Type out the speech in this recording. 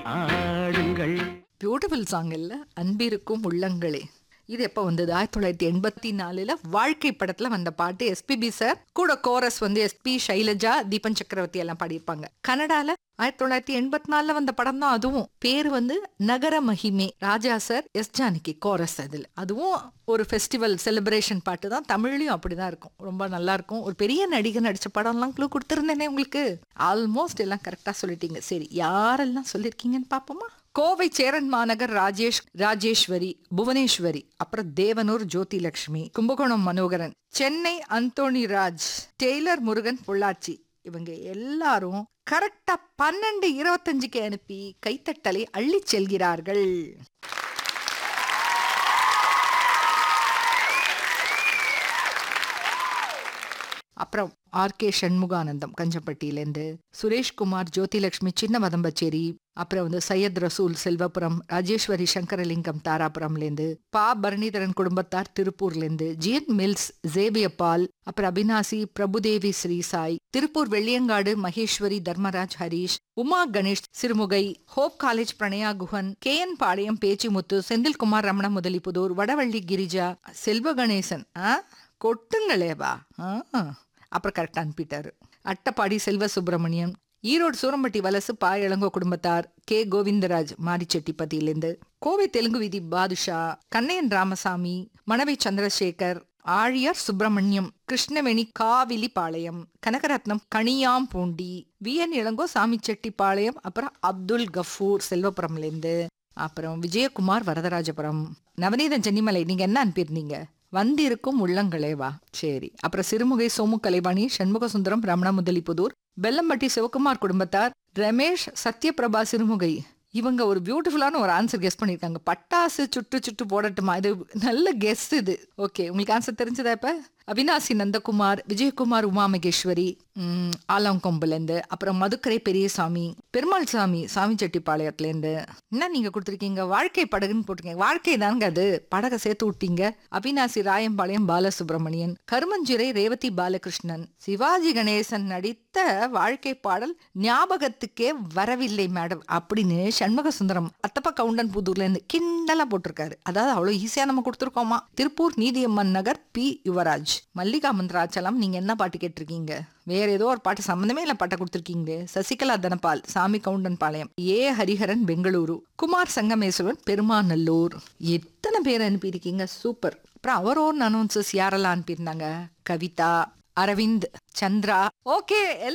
ஆடுங்கள் beautiful song இல்ல அன்பிருக்கும் உள்ளங்களே இது எப்போ வந்தது ஆயிரத்தி தொள்ளாயிரத்தி எண்பத்தி நாலுல வாழ்க்கை படத்துல வந்த பாட்டு எஸ்பிபி சார் கூட கோரஸ் வந்து எஸ்பி சைலஜா தீபன் சக்கரவர்த்தி எல்லாம் பாடியிருப்பாங்க கனடால ஆயிரத்தி தொள்ளாயிரத்தி எண்பத்தி நாலுல வந்த படம் தான் அதுவும் பேர் வந்து நகர மகிமே ராஜா சார் எஸ் ஜானகி கோரஸ் அதுல அதுவும் ஒரு ஃபெஸ்டிவல் செலிப்ரேஷன் பாட்டு தான் தமிழ்லயும் அப்படிதான் இருக்கும் ரொம்ப நல்லா இருக்கும் ஒரு பெரிய நடிகர் நடிச்ச படம்லாம் க்ளூ கொடுத்துருந்தேனே உங்களுக்கு ஆல்மோஸ்ட் எல்லாம் கரெக்டா சொல்லிட்டீங்க சரி யாரெல்லாம் சொல்லியிருக்கீங்கன்னு பாப்போமா கோவை சேரன் மாநகர் ராஜேஷ் ராஜேஸ்வரி புவனேஸ்வரி அப்புறம் தேவனூர் ஜோதி லட்சுமி கும்பகோணம் மனோகரன் சென்னை அந்தோணி ராஜ் டெய்லர் முருகன் பொள்ளாச்சி இவங்க எல்லாரும் கரெக்டா பன்னெண்டு இருபத்தஞ்சுக்கு அனுப்பி கைத்தட்டலை அள்ளிச் செல்கிறார்கள் அப்புறம் ஆர் கே சண்முகானந்தம் கஞ்சப்பட்டியிலேருந்து சுரேஷ்குமார் ஜோதிலட்சுமி சின்ன வதம்பச்சேரி அப்புறம் வந்து சையத் ரசூல் செல்வபுரம் ராஜேஸ்வரி சங்கரலிங்கம் தாராபுரம்லேருந்து பா பரணிதரன் குடும்பத்தார் திருப்பூர்லேருந்து ஜிஎன் மில்ஸ் ஜேபியப்பால் அப்புறம் அபினாசி பிரபுதேவி ஸ்ரீசாய் திருப்பூர் வெள்ளியங்காடு மகேஸ்வரி தர்மராஜ் ஹரீஷ் உமா கணேஷ் சிறுமுகை ஹோப் காலேஜ் பிரணயா குஹன் கே என் பாளையம் பேச்சிமுத்து செந்தில்குமார் ரமண முதலிபுதூர் வடவள்ளி கிரிஜா செல்வ கணேசன் ஆ கொட்டுங்களேவா ஆ அப்புறம் கரெக்டாக அனுப்பிட்டாரு அட்டப்பாடி செல்வ சுப்பிரமணியம் ஈரோடு சூரம்பட்டி வலசு பா இளங்கோ குடும்பத்தார் கே கோவிந்தராஜ் மாரிச்செட்டிப்பதியிலேருந்து கோவை தெலுங்கு வீதி பாதுஷா கண்ணையன் ராமசாமி மணவை சந்திரசேகர் ஆழியார் சுப்பிரமணியம் கிருஷ்ணவேணி காவிலி பாளையம் கனகரத்னம் கனியாம் பூண்டி வி என் இளங்கோ சாமிச்செட்டிப்பாளையம் அப்புறம் அப்துல் கஃபூர் செல்வபுரம்லேருந்து அப்புறம் விஜயகுமார் வரதராஜபுரம் நவநீதன் சென்னிமலை நீங்க என்ன அனுப்பியிருந்தீங்க வந்திருக்கும் உள்ளங்களேவா சரி அப்புறம் சிறுமுகை சோமு கலைவாணி சண்முக சுந்தரம் ரமண முதலிபுதூர் பெல்லம்பட்டி சிவகுமார் குடும்பத்தார் ரமேஷ் சத்யபிரபா சிறுமுகை இவங்க ஒரு பியூட்டிஃபுல்லான ஒரு ஆன்சர் கெஸ் பண்ணிருக்காங்க பட்டாசு சுட்டு சுட்டு போடட்டுமா இது நல்ல கெஸ் இது ஓகே உங்களுக்கு ஆன்சர் தெரிஞ்சதா இப்ப அவினாசி நந்தகுமார் விஜயகுமார் உமா மகேஸ்வரி ம், ஆலாங்கொம்புலேருந்து அப்புறம் மதுக்கரை பெரியசாமி பெருமாள் சாமி சாமி செட்டிப்பாளையத்துலேருந்து என்ன நீங்க கொடுத்துருக்கீங்க வாழ்க்கை படகுன்னு போட்டிருக்கீங்க வாழ்க்கை தாங்க அது படகை சேர்த்து விட்டீங்க அவினாசி ராயம்பாளையம் பாலசுப்ரமணியன் கருமஞ்சிறை ரேவதி பாலகிருஷ்ணன் சிவாஜி கணேசன் நடித்த வாழ்க்கை பாடல் ஞாபகத்துக்கே வரவில்லை மேடம் அப்படின்னு சண்முக சுந்தரம் அத்தப்ப கவுண்டன் புதூர்ல இருந்து கிண்டலா போட்டிருக்காரு அதாவது அவ்வளவு ஈஸியா நம்ம கொடுத்துருக்கோமா திருப்பூர் நீதியம்மன் நகர் பி யுவராஜ் மல்லிகா மந்திராச்சலம் நீங்க என்ன பாட்டு கேட்டிருக்கீங்க வேற ஏதோ ஒரு பாட்டு சம்மந்தமே இல்ல பாட்டை கொடுத்துருக்கீங்களே சசிகலா தனபால் சாமி கவுண்டன் பாளையம் ஏ ஹரிஹரன் பெங்களூரு குமார் சங்கமேஸ்வரன் பெருமாநல்லூர் எத்தனை பேர் அனுப்பியிருக்கீங்க சூப்பர் அப்புறம் அவரோர் அனௌன்சஸ் யாரெல்லாம் அனுப்பியிருந்தாங்க கவிதா அரவிந்த் சந்திரா ஓகே